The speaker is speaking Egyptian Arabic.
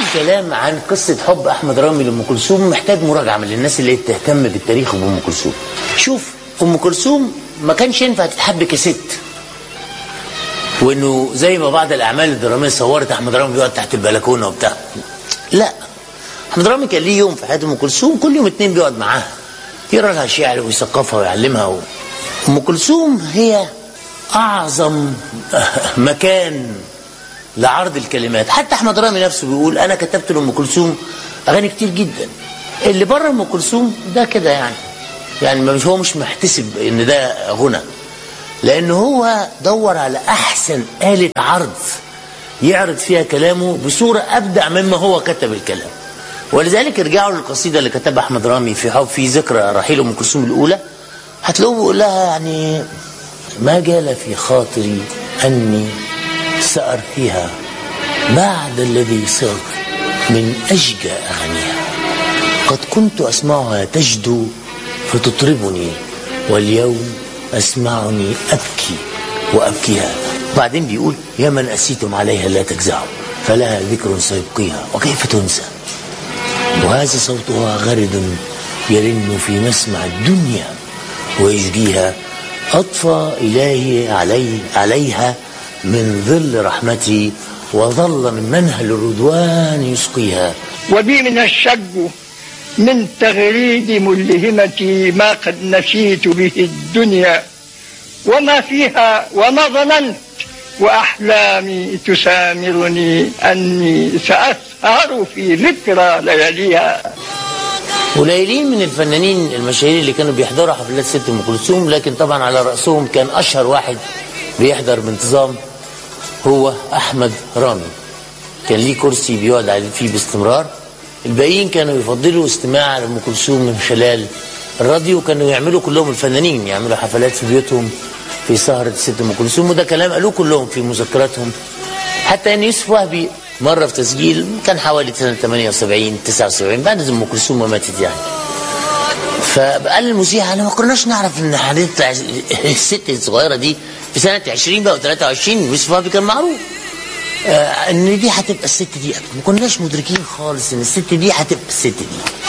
كلام عن قصة حب أحمد رامي لأم كلثوم محتاج مراجعة من الناس اللي تهتم بالتاريخ بأم كلثوم شوف أم كلثوم ما كانش ينفع تتحب كست وانه زي ما بعض الاعمال الدراميه صورت احمد رامي بيقعد تحت البلكونه وبتاع لا احمد رامي كان ليه يوم في حياه ام كلثوم كل يوم اتنين بيقعد معاها يقرا لها شعر ويثقفها ويعلمها و... ام كلثوم هي اعظم مكان لعرض الكلمات حتى احمد رامي نفسه بيقول انا كتبت لام كلثوم اغاني كتير جدا اللي بره ام كلثوم ده كده يعني يعني مش هو مش محتسب ان ده غنى لأن هو دور على أحسن آلة عرض يعرض فيها كلامه بصورة أبدع مما هو كتب الكلام ولذلك ارجعوا للقصيدة اللي كتبها أحمد رامي في حب في ذكرى رحيل أم كلثوم الأولى هتلاقوه بيقول لها يعني ما جال في خاطري أني سأرثيها بعد الذي صرت من أشجى أغانيها قد كنت أسمعها تجدو فتطربني واليوم أسمعني أبكي وأبكيها بعدين بيقول يا من أسيتم عليها لا تجزعوا فلها ذكر سيبقيها وكيف تنسى وهذا صوتها غرد يرن في مسمع الدنيا ويشجيها أطفى إلهي علي عليها من ظل رحمتي وظل من منهل الرضوان يسقيها وبي من الشج من تغريد ملهمتي ما قد نسيت به الدنيا وما فيها وما ظننت وأحلامي تسامرني أني سأسهر في ذكرى لياليها قليلين من الفنانين المشاهير اللي كانوا بيحضروا حفلات ست ام كلثوم لكن طبعا على راسهم كان اشهر واحد بيحضر بانتظام هو احمد رامي كان ليه كرسي بيقعد عليه فيه باستمرار الباقيين كانوا يفضلوا استماع لام كلثوم من خلال الراديو كانوا يعملوا كلهم الفنانين يعملوا حفلات في بيوتهم في سهرة ست ام كلثوم وده كلام قالوه كلهم في مذكراتهم حتى ان يوسف وهبي مره في تسجيل كان حوالي سنه 78 79 بعد ام كلثوم ما ماتت يعني فقال المذيع احنا ما كناش نعرف ان هنطلع الست الصغيره دي في سنه 20 بقى و23 يوسف وهبي كان معروف آه ان دي هتبقى الست دي ما كناش مدركين خالص ان الست دي هتبقى الست دي